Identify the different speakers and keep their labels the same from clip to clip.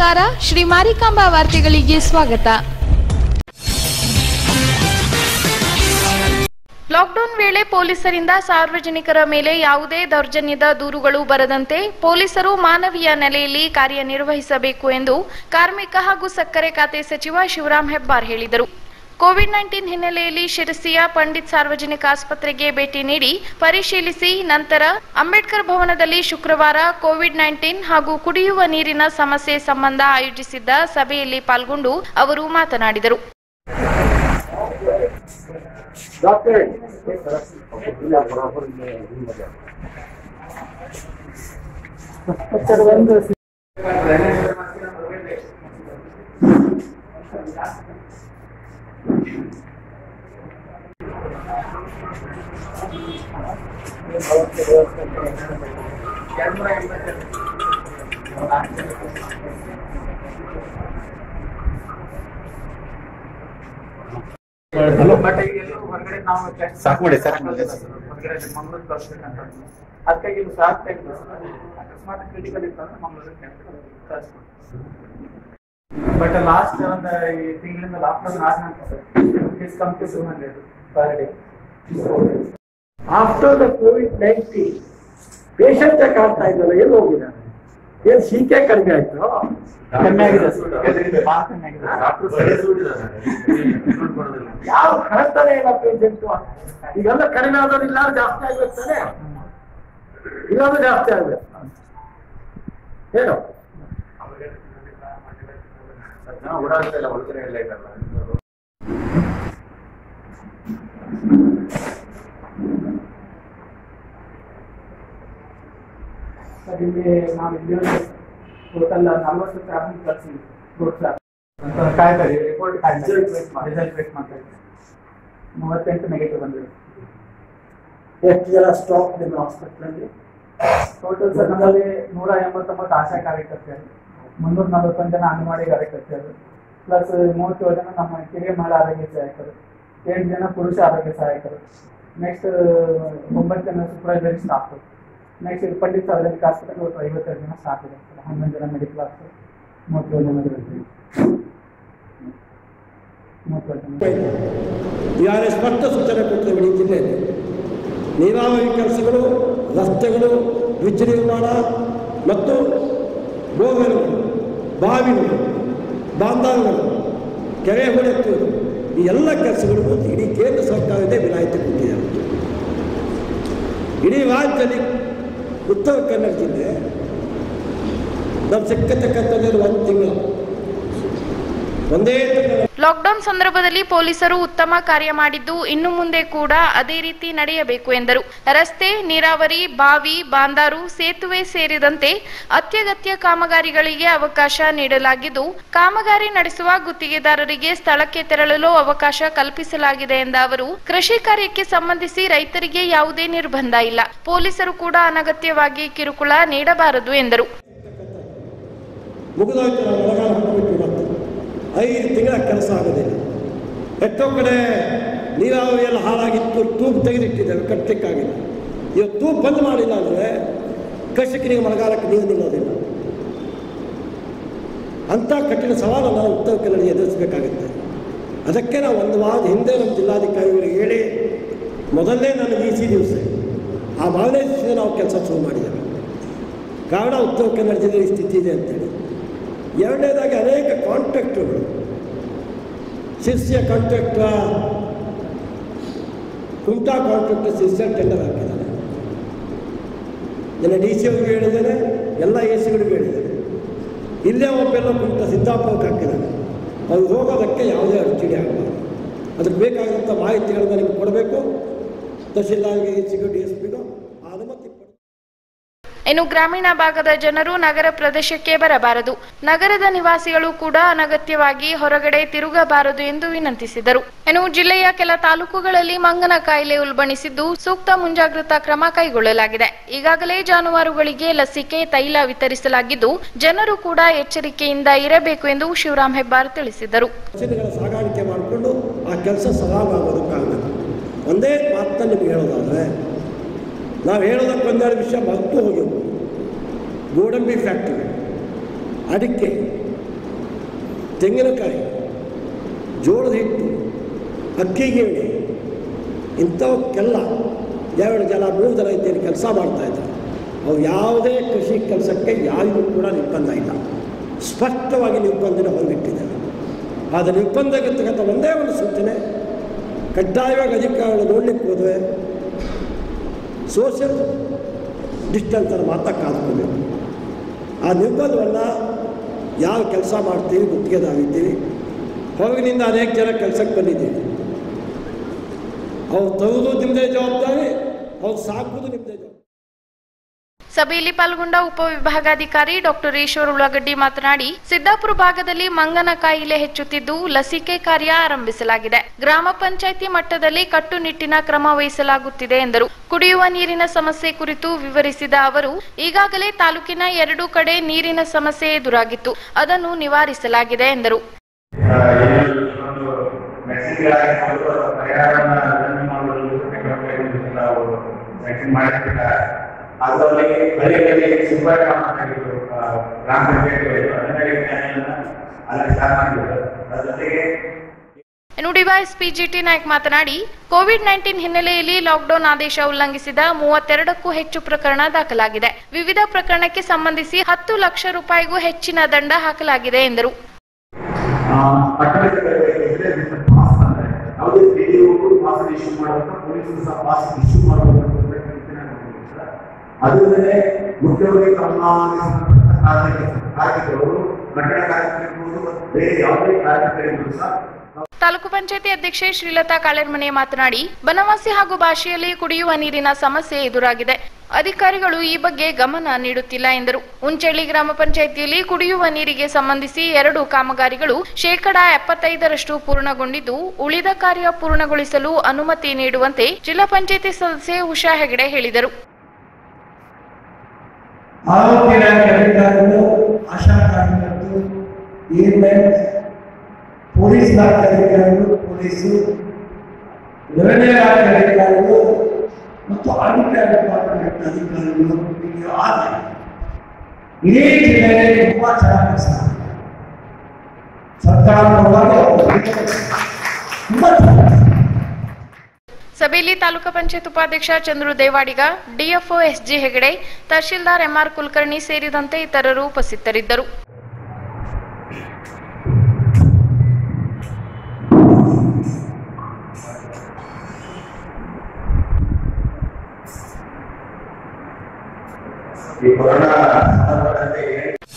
Speaker 1: ನಮಸ್ಕಾರ ಶ್ರೀ ಮಾರಿಕಾಂಬಾ ವಾರ್ತೆಗಳಿಗೆ ಸ್ವಾಗತ ಲಾಕ್ಡೌನ್ ವೇಳೆ ಪೊಲೀಸರಿಂದ ಸಾರ್ವಜನಿಕರ ಮೇಲೆ ಯಾವುದೇ ದೌರ್ಜನ್ಯದ ದೂರುಗಳು ಬರದಂತೆ ಪೊಲೀಸರು ಮಾನವೀಯ ನೆಲೆಯಲ್ಲಿ ಕಾರ್ಯನಿರ್ವಹಿಸಬೇಕು ಎಂದು ಕಾರ್ಮಿಕ ಹಾಗೂ ಸಕ್ಕರೆ ಖಾತೆ ಸಚಿವ ಶಿವರಾಂ ಹೆಬ್ಬಾರ್ ಹೇಳಿದರು ಕೋವಿಡ್ ನೈನ್ಟೀನ್ ಹಿನ್ನೆಲೆಯಲ್ಲಿ ಶಿರಸಿಯ ಪಂಡಿತ್ ಸಾರ್ವಜನಿಕ ಆಸ್ಪತ್ರೆಗೆ ಭೇಟಿ ನೀಡಿ ಪರಿಶೀಲಿಸಿ ನಂತರ ಅಂಬೇಡ್ಕರ್ ಭವನದಲ್ಲಿ ಶುಕ್ರವಾರ ಕೋವಿಡ್ ನೈನ್ಟೀನ್ ಹಾಗೂ ಕುಡಿಯುವ ನೀರಿನ ಸಮಸ್ಯೆ ಸಂಬಂಧ ಆಯೋಜಿಸಿದ್ದ ಸಭೆಯಲ್ಲಿ ಪಾಲ್ಗೊಂಡು ಅವರು ಮಾತನಾಡಿದರು
Speaker 2: ಬಟ್ ಈಗ ಎಲ್ಲೂ ಹೊರಗಡೆ ನಾವು test
Speaker 3: ಸಾಕು ಮಾಡಿ, ಸಾಕು ಮಾಡಿ.
Speaker 2: ಹೊರಗಡೆ ಮಂಗಳೂರು ಕಳ್ಸ್ಬೇಕಂತ ಅದಕ್ಕಾಗಿ ಇದು ಸಾಕು ಅಕಸ್ಮಾತ್ ಕ್ರಿಟಿಕಲ್ ಇತ್ತು ಅಂದ್ರೆ ಮಂಗಳೂರಿಗೆ ಬಟ್ ಲಾಸ್ಟ್ ಒಂದು ಈ ತಿಂಗಳಿಂದ ಲಾಕ್ಡೌನ್ ಆದ ನಂತರ is come to two hundred per day
Speaker 4: after the Covid nineteen patient ಕಾಡ್ತಾ ಇದ್ದಲ್ಲ ಎಲ್ಲಿ ಹೋಗಿದ್ದಾನೆ ಏನ್ ಸೀಕೆ ಕಡಿಮೆ ಆಯ್ತು
Speaker 2: ಕಮ್ಮಿ ಆಗಿದೆ ಸರ್ ಭಾಳ ಕಮ್ಮಿ ಆಗಿದೆ
Speaker 4: ಯಾವ ಕಳ್ತಾನೆ ಇಲ್ಲ ಪೇಷಂಟ್ ಈಗೆಲ್ಲ ಕಡಿಮೆ ಆದೋರಿಲ್ಲ ಜಾಸ್ತಿ ಆಗ್ಬೇಕು ತಾನೆ ಇಲ್ಲಾಂದ್ರೆ ಜಾಸ್ತಿ ಆಗ್ಬೇಕು ಏನು
Speaker 3: ಓಡಾಡ್ತಾ ಇಲ್ಲ ಹೊರಗಡೆ ಎಲ್ಲ ಇರಲ್ಲ
Speaker 2: ಸರ್ ಇಲ್ಲಿ ನಾವು ಇಲ್ಲಿ ಟೋಟಲ್ ನಲ್ವತ್ತು ಫ್ಯಾಮಿಲಿ ಕಳ್ಸಿದ್ವಿ ಫ್ರೂಟ್ಸ್ ಕಾಯ್ತಾ ಇದೀವಿ ರಿಪೋರ್ಟ್ ಕಾಯ್ತಾ ರಿಸಲ್ಟ್ ವೇಟ್ ಮಾಡ್ತಾ ಇದ್ದೀವಿ ಮೂವತ್ತೆಂಟು ನೆಗೆಟಿವ್ ಬಂದಿದೆ
Speaker 4: ಎಷ್ಟು ಜನ ಸ್ಟಾಕ್ ನಿಮ್ಮ ಹಾಸ್ಪಿಟ್ಲಲ್ಲಿ
Speaker 2: ಟೋಟಲ್ ಸರ್ ನಮ್ಮಲ್ಲಿ ನೂರ ಎಂಬತ್ತೊಂಬತ್ತು ಆಶಾ ಕಾರ್ಯಕರ್ತೆಯರು ಮುನ್ನೂರ ನಲವತ್ತೊಂದು ಜನ ಅಂಗನವಾಡಿ ಕಾರ್ಯಕರ್ತೆಯರು ಪ್ಲಸ್ ಮೂವತ್ತೇಳು ಜನ ನಮ್ಮ ಕಿರಿಯ ಮಹಿಳಾ ಆರೋಗ್ಯ ಸಹಾಯಕರು ಎಂಟು ಜನ ಪುರುಷ ಆರೋಗ್ಯ ಸಹಾಯಕರು ನೆಕ್ಸ್ಟ್ ಒಂಬತ್ತು ಜನ ಸೂಪರ್ವೈಸರಿ ಸ್ಟಾಫ್ ನೆಕ್ಸ್ಟ್ ಇದು ಪಂಡಿತ್ ಸಾರ್ವಜನಿಕ ಆಸ್ಪತ್ರೆ ಇವತ್ತು ಐವತ್ತೆರಡು ಜನ ಸ್ಟಾಫ್ ಇದೆ ಸರ್ ಹನ್ನೊಂದು ಜನ ಮೆಡಿಕಲ್ ಆಫೀಸರ್ ಮೂವತ್ತೇಳು ಜನ ಇರುತ್ತೆ ಮೂವತ್ತೇಳು ಜನ
Speaker 5: ಈಗಾಗಲೇ ಸ್ಪಷ್ಟ ಸೂಚನೆ ಕೊಟ್ಟಿದ್ದೇವೆ ಇಡೀ ಜಿಲ್ಲೆಯಲ್ಲಿ ನೀರಾವರಿ ಕೆಲಸಗಳು ರಸ್ತೆಗಳು ಬ್ರಿಡ್ಜ್ ನಿರ್ಮಾಣ ಮತ್ತು ಬೋರ್ವೆಲ್ಗಳು ಬಾವಿಗಳು ಬಾಂಧವಗಳು ಕೆರೆ ಹೊಡೆಯುವುದು ಈ ಎಲ್ಲ ಕೆಲಸಗಳಿಗೂ ಇಡೀ ಕೇಂದ್ರ ಸರ್ಕಾರದೇ ವಿನಾಯಿತಿ ಕೊಟ್ಟಿದೆ ಇಡೀ ರಾಜ್ಯದಲ್ಲಿ ಉತ್ತರ ಕನ್ನಡ ಜಿಲ್ಲೆ ನಮ್ಮ ಸಿಕ್ಕತಕ್ಕಂಥದ್ದು ಒಂದು ತಿಂಗಳು ಒಂದೇ ತಿಂಗಳು
Speaker 1: ಲಾಕ್ಡೌನ್ ಸಂದರ್ಭದಲ್ಲಿ ಪೊಲೀಸರು ಉತ್ತಮ ಕಾರ್ಯ ಮಾಡಿದ್ದು ಇನ್ನು ಮುಂದೆ ಕೂಡ ಅದೇ ರೀತಿ ನಡೆಯಬೇಕು ಎಂದರು ರಸ್ತೆ ನೀರಾವರಿ ಬಾವಿ ಬಾಂದಾರು ಸೇತುವೆ ಸೇರಿದಂತೆ ಅತ್ಯಗತ್ಯ ಕಾಮಗಾರಿಗಳಿಗೆ ಅವಕಾಶ ನೀಡಲಾಗಿದ್ದು ಕಾಮಗಾರಿ ನಡೆಸುವ ಗುತ್ತಿಗೆದಾರರಿಗೆ ಸ್ಥಳಕ್ಕೆ ತೆರಳಲು ಅವಕಾಶ ಕಲ್ಪಿಸಲಾಗಿದೆ ಎಂದ ಅವರು ಕೃಷಿ ಕಾರ್ಯಕ್ಕೆ ಸಂಬಂಧಿಸಿ ರೈತರಿಗೆ ಯಾವುದೇ ನಿರ್ಬಂಧ ಇಲ್ಲ ಪೊಲೀಸರು ಕೂಡ ಅನಗತ್ಯವಾಗಿ ಕಿರುಕುಳ ನೀಡಬಾರದು ಎಂದರು
Speaker 5: ಮುಗಿದೋಯ್ತು ನಾವು ಒಳಗಾಲ ಹೋಗ್ಬಿಟ್ಟು ಮತ್ತೆ ಐದು ತಿಂಗಳ ಕೆಲಸ ಆಗೋದಿಲ್ಲ ಎಷ್ಟೋ ಕಡೆ ನೀರಾವರಿ ಎಲ್ಲ ಹಾಳಾಗಿತ್ತು ತೂಬ್ ತೆಗೆದಿಟ್ಟಿದ್ದೇವೆ ಕಟ್ಟಲಿಕ್ಕಾಗಿಲ್ಲ ಇವತ್ತು ತೂಬ್ ಬಂದ್ ಮಾಡಿಲ್ಲ ಅಂದರೆ ಕೃಷಿಕರಿಗೆ ಮಳೆಗಾಲಕ್ಕೆ ನೀರು ನಿಲ್ಲೋದಿಲ್ಲ ಅಂಥ ಕಠಿಣ ಸವಾಲನ್ನು ನಾವು ಉತ್ತರ ಕನ್ನಡ ಎದುರಿಸಬೇಕಾಗುತ್ತೆ ಅದಕ್ಕೆ ನಾವು ಒಂದು ವಾರದ ಹಿಂದೆ ನಮ್ಮ ಜಿಲ್ಲಾಧಿಕಾರಿಗಳಿಗೆ ಹೇಳಿ ಮೊದಲನೇ ನನಗೆ ಈ ಸಿ ದಿವಸ ಆ ಮಾರನೇ ದಿವಸ ನಾವು ಕೆಲಸ ಶುರು ಮಾಡಿದ್ದೇವೆ ಕಾರಣ ಉತ್ತರ ಕನ್ನಡ ಜಿಲ್ಲೆ ಈ ಸ್ಥಿತಿ ಇದೆ ಅಂತೇಳಿ ಎರಡನೇದಾಗಿ ಅನೇಕ ಕಾಂಟ್ರಾಕ್ಟರ್ಗಳು ಶಿರ್ಸಿಯ ಕಾಂಟ್ರಾಕ್ಟ್ರ ಕುಮಟಾ ಕಾಂಟ್ರಾಕ್ಟರ್ ಶಿರ್ಸಿಯ ಟೆಂಡರ್ ಹಾಕಿದ್ದಾರೆ ನನ್ನ ಡಿ ಸಿ ಅವ್ರಿಗೆ ಹೇಳಿದ್ದೇನೆ ಎಲ್ಲ ಎ ಸಿಗಳಿಗೂ ಹೇಳಿದ್ದೇನೆ ಇಲ್ಲೇ ಒಬ್ಬೆಲ್ಲ ಕುಮಟ ಸಿದ್ದಾಪುರಕ್ಕೆ ಹಾಕಿದ್ದಾನೆ ಅವ್ರು ಹೋಗೋದಕ್ಕೆ ಯಾವುದೇ ಅಡಚಣೆ ಆಗಬಾರ್ದು ಅದಕ್ಕೆ ಬೇಕಾದಂಥ ಮಾಹಿತಿಗಳನ್ನ ನನಗೆ ಕೊಡಬೇಕು ತಹಶೀಲ್ದಾರ್ಗೆ ಎ ಸಿಗೂ ಡಿ ಎಸ್ ಪಿಗೂ ಅನುಮತಿ ಕೊಡ
Speaker 1: ಇನ್ನು ಗ್ರಾಮೀಣ ಭಾಗದ ಜನರು ನಗರ ಪ್ರದೇಶಕ್ಕೆ ಬರಬಾರದು ನಗರದ ನಿವಾಸಿಗಳು ಕೂಡ ಅನಗತ್ಯವಾಗಿ ಹೊರಗಡೆ ತಿರುಗಬಾರದು ಎಂದು ವಿನಂತಿಸಿದರು ಇನ್ನು ಜಿಲ್ಲೆಯ ಕೆಲ ತಾಲೂಕುಗಳಲ್ಲಿ ಮಂಗನ ಕಾಯಿಲೆ ಉಲ್ಬಣಿಸಿದ್ದು ಸೂಕ್ತ ಮುಂಜಾಗ್ರತಾ ಕ್ರಮ ಕೈಗೊಳ್ಳಲಾಗಿದೆ ಈಗಾಗಲೇ ಜಾನುವಾರುಗಳಿಗೆ ಲಸಿಕೆ ತೈಲ ವಿತರಿಸಲಾಗಿದ್ದು ಜನರು ಕೂಡ ಎಚ್ಚರಿಕೆಯಿಂದ ಇರಬೇಕು ಎಂದು ಶಿವರಾಂ ಹೆಬ್ಬಾರ್ ತಿಳಿಸಿದರು
Speaker 5: ಔಷಧಿಗಳ ಸಾಗಾಣಿಕೆ ಮಾಡಿಕೊಂಡು ಆ ಕೆಲಸ ಸವಾಲಾಗೋದಕ್ಕಾಗಲ್ಲ ಒಂದೇ ಮಾತನ್ನ ನಿಮ್ಗೆ ಹೇಳೋದಾದರೆ ನಾವು ಹೇಳೋದಕ್ಕೆ ಒಂದೆರಡು ವಿಷಯ ಮರೆತು ಹೋಗಿದ್ವು ಗೋಡಂಬಿ ಫ್ಯಾಕ್ಟ್ರಿ ಅಡಿಕೆ ತೆಂಗಿನಕಾಯಿ ಜೋಳದ ಹಿಟ್ಟು ಅಕ್ಕಿ ಗೇಣಿ ಇಂಥವಕ್ಕೆಲ್ಲ ಎರಡು ಜನ ಮೂರು ಜನ ಇದ್ದೇನೆ ಕೆಲಸ ಮಾಡ್ತಾಯಿದ್ದಾರೆ ಅವ್ರು ಯಾವುದೇ ಕೃಷಿ ಕೆಲಸಕ್ಕೆ ಯಾರಿಗೂ ಕೂಡ ನಿರ್ಬಂಧ ಇಲ್ಲ ಸ್ಪಷ್ಟವಾಗಿ ನಿರ್ಬಂಧನ ಹೊಂದಿಟ್ಟಿದ್ದಾರೆ ಆದರೆ ನಿರ್ಬಂಧಕ್ಕಿರ್ತಕ್ಕಂಥ ಒಂದೇ ಒಂದು ಸೂಚನೆ ಕಡ್ಡಾಯವಾಗಿ ಅಧಿಕಾರಿಗಳು ನೋಡ್ಲಿಕ್ಕೆ ಹೋದರೆ ಸೋಷಿಯಲ್ ಡಿಸ್ಟೆನ್ಸನ್ನು ಮಾತ್ರ ಕಾದ್ಕೋಬೇಕು ಆ ನಿರ್ಬಂಧವನ್ನು ಯಾವ ಕೆಲಸ ಮಾಡ್ತೀವಿ ಗುತ್ತಿಗೆದಾಗಿದ್ದೀವಿ ಹೊರಗಿನಿಂದ ಅನೇಕ ಜನ ಕೆಲಸಕ್ಕೆ ಬಂದಿದ್ದೀವಿ ಅವ್ರು ತರುವುದು ನಿಮ್ಮದೇ ಜವಾಬ್ದಾರಿ ಅವ್ರು ಸಾಕುವುದು ನಿಮ್ಮದೇ ಜವಾಬ್ದಾರಿ
Speaker 1: ಸಭೆಯಲ್ಲಿ ಪಾಲ್ಗೊಂಡ ಉಪವಿಭಾಗಾಧಿಕಾರಿ ಡಾಕ್ಟರ್ ಈಶ್ವರ್ ಉಳ್ಳಾಗಡ್ಡಿ ಮಾತನಾಡಿ ಸಿದ್ದಾಪುರ ಭಾಗದಲ್ಲಿ ಮಂಗನ ಕಾಯಿಲೆ ಹೆಚ್ಚುತ್ತಿದ್ದು ಲಸಿಕೆ ಕಾರ್ಯ ಆರಂಭಿಸಲಾಗಿದೆ ಗ್ರಾಮ ಪಂಚಾಯಿತಿ ಮಟ್ಟದಲ್ಲಿ ಕಟ್ಟುನಿಟ್ಟಿನ ಕ್ರಮ ವಹಿಸಲಾಗುತ್ತಿದೆ ಎಂದರು ಕುಡಿಯುವ ನೀರಿನ ಸಮಸ್ಯೆ ಕುರಿತು ವಿವರಿಸಿದ ಅವರು ಈಗಾಗಲೇ ತಾಲೂಕಿನ ಎರಡು ಕಡೆ ನೀರಿನ ಸಮಸ್ಯೆ ಎದುರಾಗಿತ್ತು ಅದನ್ನು ನಿವಾರಿಸಲಾಗಿದೆ ಎಂದರು
Speaker 3: ಒಂದು ಮೆಕ್ಸಿಗಳಾಗಿರ್ಬೋದು ಅಥವಾ ಪರಿಹಾರವನ್ನ ರಚನೆ ಮಾಡುವುದು ನಾವು ವ್ಯಾಕ್ಸಿನ್ ಮಾಡಿರ್ತಾರೆ ಅದರಲ್ಲಿ ಹಳ್ಳಿಗಳಲ್ಲಿ ಸಿಬ್ಬಂದಿ ಮಾಡಿದ್ರು ಗ್ರಾಮ ಪಂಚಾಯತ್ ಹದಿನೈದು ವಿಜ್ಞಾನಿಗಳನ್ನ ಅಲ್ಲಿ ಸ್ಟಾರ್ಟ್ ಮಾಡಿದ್ರು ಅದ್ರ ಜೊತೆಗೆ
Speaker 1: ಇನ್ನು ಡಿವೈಎಸ್ಪಿ ಜಿಟಿ ನಾಯ್ಕ್ ಮಾತನಾಡಿ ಕೋವಿಡ್ ನೈನ್ಟೀನ್ ಹಿನ್ನೆಲೆಯಲ್ಲಿ ಲಾಕ್ಡೌನ್ ಆದೇಶ ಉಲ್ಲಂಘಿಸಿದ ಮೂವತ್ತೆರಡಕ್ಕೂ ಹೆಚ್ಚು ಪ್ರಕರಣ ದಾಖಲಾಗಿದೆ ವಿವಿಧ ಪ್ರಕರಣಕ್ಕೆ ಸಂಬಂಧಿಸಿ ಹತ್ತು ಲಕ್ಷ ರೂಪಾಯಿಗೂ ಹೆಚ್ಚಿನ ದಂಡ ಹಾಕಲಾಗಿದೆ ಎಂದರು
Speaker 3: ಪಟ್ಟಣಗಳಿಗೆ ಪಾಸ್ ಅಂದ್ರೆ ಯಾವುದೇ ಬೇರೆಯವರು ಪಾಸ್ ಇಶ್ಯೂ ಮಾಡುವಂತ ಪೊಲೀಸರು ಸಹ ಪಾಸ್ ಇಶ್ಯೂ ಮಾಡುವಂತ ಅದಲ್ಲದೆ ಮುಖ್ಯವಾಗಿ ಕಾರ್ಮಿಕರು ಕಟ್ಟಡ ಕಾರ್ಮಿಕರು ಮತ್ತು ಬೇರೆ ಯಾವುದೇ ಕಾರ್ಮಿಕರಿಗೂ ಸಹ
Speaker 1: ತಾಲೂಕು ಪಂಚಾಯತಿ ಅಧ್ಯಕ್ಷೆ ಶ್ರೀಲತಾ ಕಾಳೆರ್ಮನೆ ಮಾತನಾಡಿ ಬನವಾಸಿ ಹಾಗೂ ಭಾಷೆಯಲ್ಲಿ ಕುಡಿಯುವ ನೀರಿನ ಸಮಸ್ಯೆ ಎದುರಾಗಿದೆ ಅಧಿಕಾರಿಗಳು ಈ ಬಗ್ಗೆ ಗಮನ ನೀಡುತ್ತಿಲ್ಲ ಎಂದರು ಉಂಚಳ್ಳಿ ಗ್ರಾಮ ಪಂಚಾಯಿತಿಯಲ್ಲಿ ಕುಡಿಯುವ ನೀರಿಗೆ ಸಂಬಂಧಿಸಿ ಎರಡು ಕಾಮಗಾರಿಗಳು ಶೇಕಡಾ ಎಪ್ಪತ್ತೈದರಷ್ಟು ಪೂರ್ಣಗೊಂಡಿದ್ದು ಉಳಿದ ಕಾರ್ಯ ಪೂರ್ಣಗೊಳಿಸಲು ಅನುಮತಿ ನೀಡುವಂತೆ ಜಿಲ್ಲಾ ಪಂಚಾಯಿತಿ ಸದಸ್ಯೆ ಉಷಾ ಹೆಗಡೆ ಹೇಳಿದರು
Speaker 4: ಆರೋಗ್ಯ ಇಲಾಖೆ ಅಧಿಕಾರಿಗಳು ಆಶಾ ಕಾರ್ಯಕರ್ತರು ಏರ್ಮೈನ್ ಪೊಲೀಸ್ ಇಲಾಖೆ ಅಧಿಕಾರಿಗಳು ಪೊಲೀಸು ರೆವೆನ್ಯೂ ಇಲಾಖೆ ಅಧಿಕಾರಿಗಳು ಮತ್ತು ಆರೋಗ್ಯ ಡಿಪಾರ್ಟ್ಮೆಂಟ್ ಅಧಿಕಾರಿಗಳು ಹೀಗೆ ಆಗಿ ಇಡೀ ಜಿಲ್ಲೆಯಲ್ಲಿ ತುಂಬಾ ಚೆನ್ನಾಗಿ ಕೆಲಸ ಮಾಡ್ತಾರೆ. ಸರ್ಕಾರದ ಪರವಾಗಿ ಅವರು ತುಂಬಾ ಚೆನ್ನಾಗಿ
Speaker 1: ಸಭೆಯಲ್ಲಿ ತಾಲೂಕು ಪಂಚಾಯತ್ ಉಪಾಧ್ಯಕ್ಷ Chandru Devadiga DFO S G Hegde tahsildar M R Kulkarni ಸೇರಿದಂತೆ ಇತರರು ಉಪಸ್ಥಿತರಿದ್ದರು
Speaker 3: ಈ ಕೊರೋನಾ ಸಂದರ್ಭದಲ್ಲಿ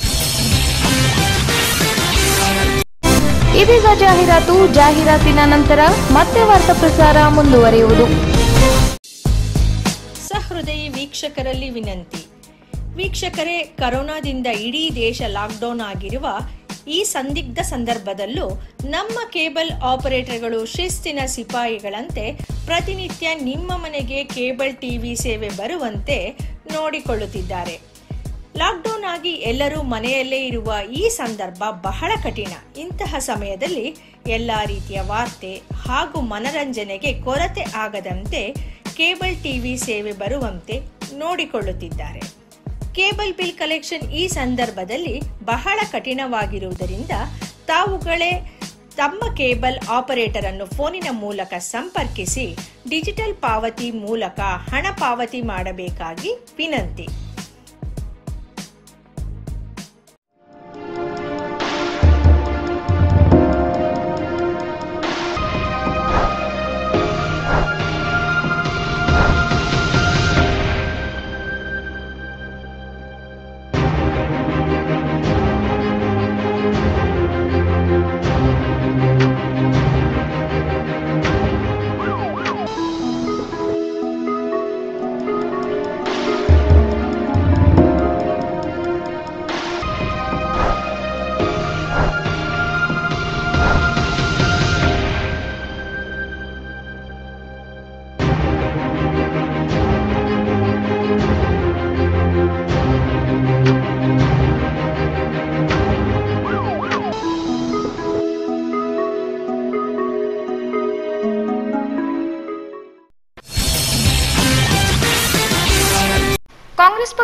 Speaker 1: ಇದೀಗ ಜಾಹೀರಾತು ಜಾಹೀರಾತಿನ ನಂತರ ಮತ್ತೆ ವಾರ್ತಾ ಪ್ರಸಾರ ಮುಂದುವರಿಯುವುದು
Speaker 6: ಸಹೃದಯಿ ವೀಕ್ಷಕರಲ್ಲಿ ವಿನಂತಿ ವೀಕ್ಷಕರೇ ಕರೋನಾದಿಂದ ಇಡೀ ದೇಶ ಲಾಕ್ಡೌನ್ ಆಗಿರುವ ಈ ಸಂದಿಗ್ಧ ಸಂದರ್ಭದಲ್ಲೂ ನಮ್ಮ ಕೇಬಲ್ ಆಪರೇಟರ್ಗಳು ಶಿಸ್ತಿನ ಸಿಪಾಯಿಗಳಂತೆ ಪ್ರತಿನಿತ್ಯ ನಿಮ್ಮ ಮನೆಗೆ ಕೇಬಲ್ ಟಿವಿ ಸೇವೆ ಬರುವಂತೆ ನೋಡಿಕೊಳ್ಳುತ್ತಿದ್ದಾರೆ ಲಾಕ್ಡೌನ್ ಆಗಿ ಎಲ್ಲರೂ ಮನೆಯಲ್ಲೇ ಇರುವ ಈ ಸಂದರ್ಭ ಬಹಳ ಕಠಿಣ ಇಂತಹ ಸಮಯದಲ್ಲಿ ಎಲ್ಲ ರೀತಿಯ ವಾರ್ತೆ ಹಾಗೂ ಮನರಂಜನೆಗೆ ಕೊರತೆ ಆಗದಂತೆ ಕೇಬಲ್ ಟಿವಿ ಸೇವೆ ಬರುವಂತೆ ನೋಡಿಕೊಳ್ಳುತ್ತಿದ್ದಾರೆ ಕೇಬಲ್ ಬಿಲ್ ಕಲೆಕ್ಷನ್ ಈ ಸಂದರ್ಭದಲ್ಲಿ ಬಹಳ ಕಠಿಣವಾಗಿರುವುದರಿಂದ ತಾವುಗಳೇ ತಮ್ಮ ಕೇಬಲ್ ಆಪರೇಟರ್ ಅನ್ನು ಫೋನಿನ ಮೂಲಕ ಸಂಪರ್ಕಿಸಿ ಡಿಜಿಟಲ್ ಪಾವತಿ ಮೂಲಕ ಹಣ ಪಾವತಿ ಮಾಡಬೇಕಾಗಿ ವಿನಂತಿ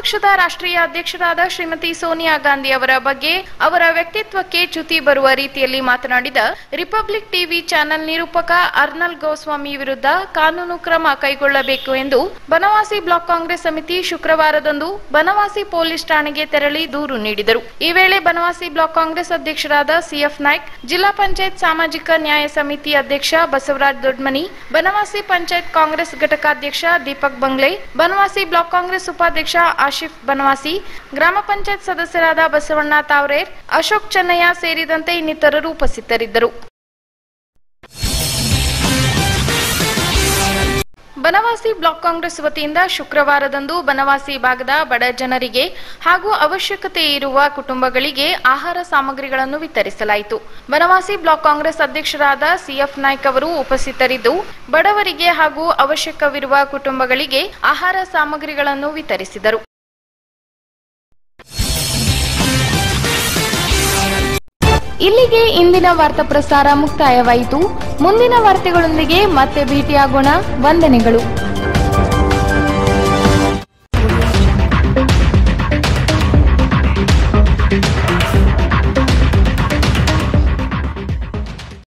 Speaker 1: ಪಕ್ಷದ ರಾಷ್ಟ್ರೀಯ ಅಧ್ಯಕ್ಷರಾದ ಶ್ರೀಮತಿ ಸೋನಿಯಾ ಗಾಂಧಿ ಅವರ ಬಗ್ಗೆ ಅವರ ವ್ಯಕ್ತಿತ್ವಕ್ಕೆ ಚ್ಯುತಿ ಬರುವ ರೀತಿಯಲ್ಲಿ ಮಾತನಾಡಿದ ರಿಪಬ್ಲಿಕ್ ಟಿವಿ ಚಾನೆಲ್ ನಿರೂಪಕ ಅರ್ನಲ್ ಗೋಸ್ವಾಮಿ ವಿರುದ್ಧ ಕಾನೂನು ಕ್ರಮ ಕೈಗೊಳ್ಳಬೇಕು ಎಂದು ಬನವಾಸಿ ಬ್ಲಾಕ್ ಕಾಂಗ್ರೆಸ್ ಸಮಿತಿ ಶುಕ್ರವಾರದಂದು ಬನವಾಸಿ ಪೊಲೀಸ್ ಠಾಣೆಗೆ ತೆರಳಿ ದೂರು ನೀಡಿದರು ಈ ವೇಳೆ ಬನವಾಸಿ ಬ್ಲಾಕ್ ಕಾಂಗ್ರೆಸ್ ಅಧ್ಯಕ್ಷರಾದ ಸಿಎಫ್ ನಾಯ್ಕ್ ಜಿಲ್ಲಾ ಪಂಚಾಯತ್ ಸಾಮಾಜಿಕ ನ್ಯಾಯ ಸಮಿತಿ ಅಧ್ಯಕ್ಷ ಬಸವರಾಜ್ ದೊಡ್ಮನಿ ಬನವಾಸಿ ಪಂಚಾಯತ್ ಕಾಂಗ್ರೆಸ್ ಘಟಕಾಧ್ಯಕ್ಷ ದೀಪಕ್ ಬಂಗ್ಲೆ ಬನವಾಸಿ ಬ್ಲಾಕ್ ಕಾಂಗ್ರೆಸ್ ಉಪಾಧ್ಯಕ್ಷ ಆಶಿಫ್ ಬನವಾಸಿ ಗ್ರಾಮ ಪಂಚಾಯತ್ ಸದಸ್ಯರಾದ ಬಸವಣ್ಣ ತಾವ್ರೇರ್ ಅಶೋಕ್ ಚೆನ್ನಯ್ಯ ಸೇರಿದಂತೆ ಇನ್ನಿತರರು ಉಪಸ್ಥಿತರಿದ್ದರು ಬನವಾಸಿ ಬ್ಲಾಕ್ ಕಾಂಗ್ರೆಸ್ ವತಿಯಿಂದ ಶುಕ್ರವಾರದಂದು ಬನವಾಸಿ ಭಾಗದ ಬಡ ಜನರಿಗೆ ಹಾಗೂ ಅವಶ್ಯಕತೆ ಇರುವ ಕುಟುಂಬಗಳಿಗೆ ಆಹಾರ ಸಾಮಗ್ರಿಗಳನ್ನು ವಿತರಿಸಲಾಯಿತು ಬನವಾಸಿ ಬ್ಲಾಕ್ ಕಾಂಗ್ರೆಸ್ ಅಧ್ಯಕ್ಷರಾದ ಸಿಎಫ್ ನಾಯ್ಕ್ ಅವರು ಉಪಸ್ಥಿತರಿದ್ದು ಬಡವರಿಗೆ ಹಾಗೂ ಅವಶ್ಯಕವಿರುವ ಕುಟುಂಬಗಳಿಗೆ ಆಹಾರ ಸಾಮಗ್ರಿಗಳನ್ನು ವಿತರಿಸಿದರು ಇಲ್ಲಿಗೆ ಇಂದಿನ ವಾರ್ತಾ ಪ್ರಸಾರ ಮುಕ್ತಾಯವಾಯಿತು ಮುಂದಿನ ವಾರ್ತೆಗಳೊಂದಿಗೆ ಮತ್ತೆ ಭೇಟಿಯಾಗೋಣ ವಂದನೆಗಳು